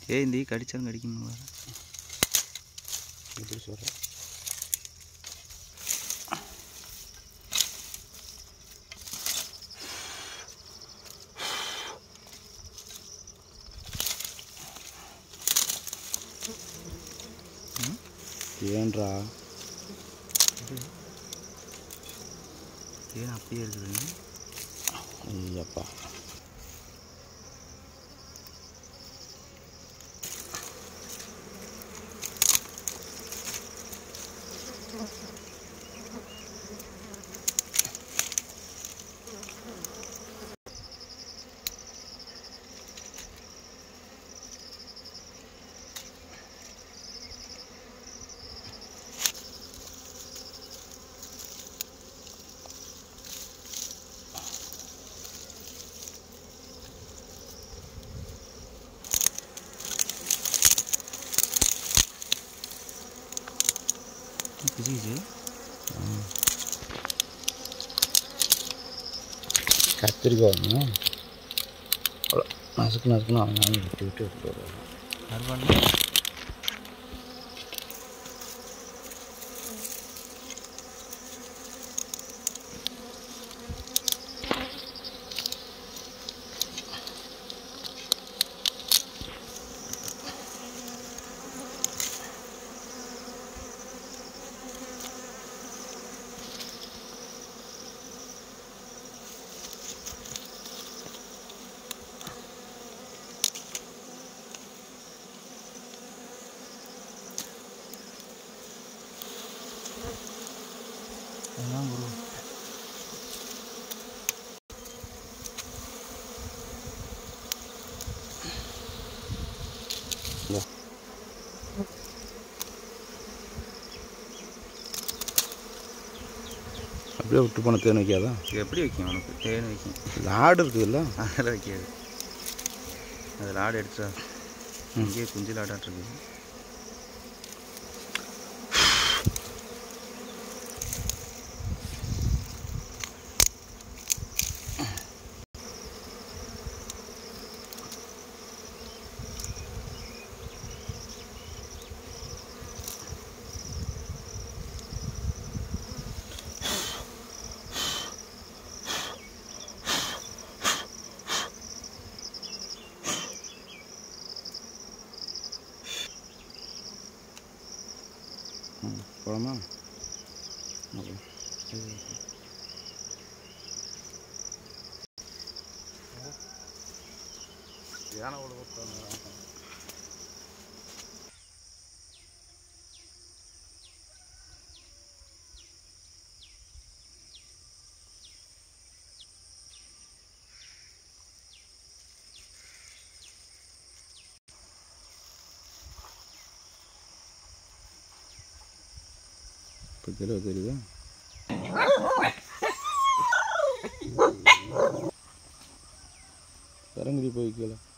ஏய் இந்த ஈ கடிச்சாலும் கடிக்கணும் வேறு எப்படி சொல்கிறேன் ஏன்றா ஏன் அப்படியே இருக்குது ஐயப்பா பிசிச்சு கத்திரிக்காய் வாங்கணும் அவ்வளோ நசுக்கு நசுக்குன்னு அவங்க வாங்கி விட்டு விட்டு எடுத்துட்டு வருவாங்க அருவாள் அதான் குரு இந்தா. அப்படியே விட்டு போன தேன் வைக்காதா இது எப்படி வைக்கும் உனக்கு தேன் வைக்கும் லாடு இருக்குதுல்ல அதெல்லாம் வைக்காது அது லாடு எடுத்துட்டா இங்கேயே குஞ்சு லாடாட்டு இருக்குது ம் போலாமா ஓகே யானை ஓட இப்போ தெளிவாக தெரியுதா இறங்குடி போய் கீழே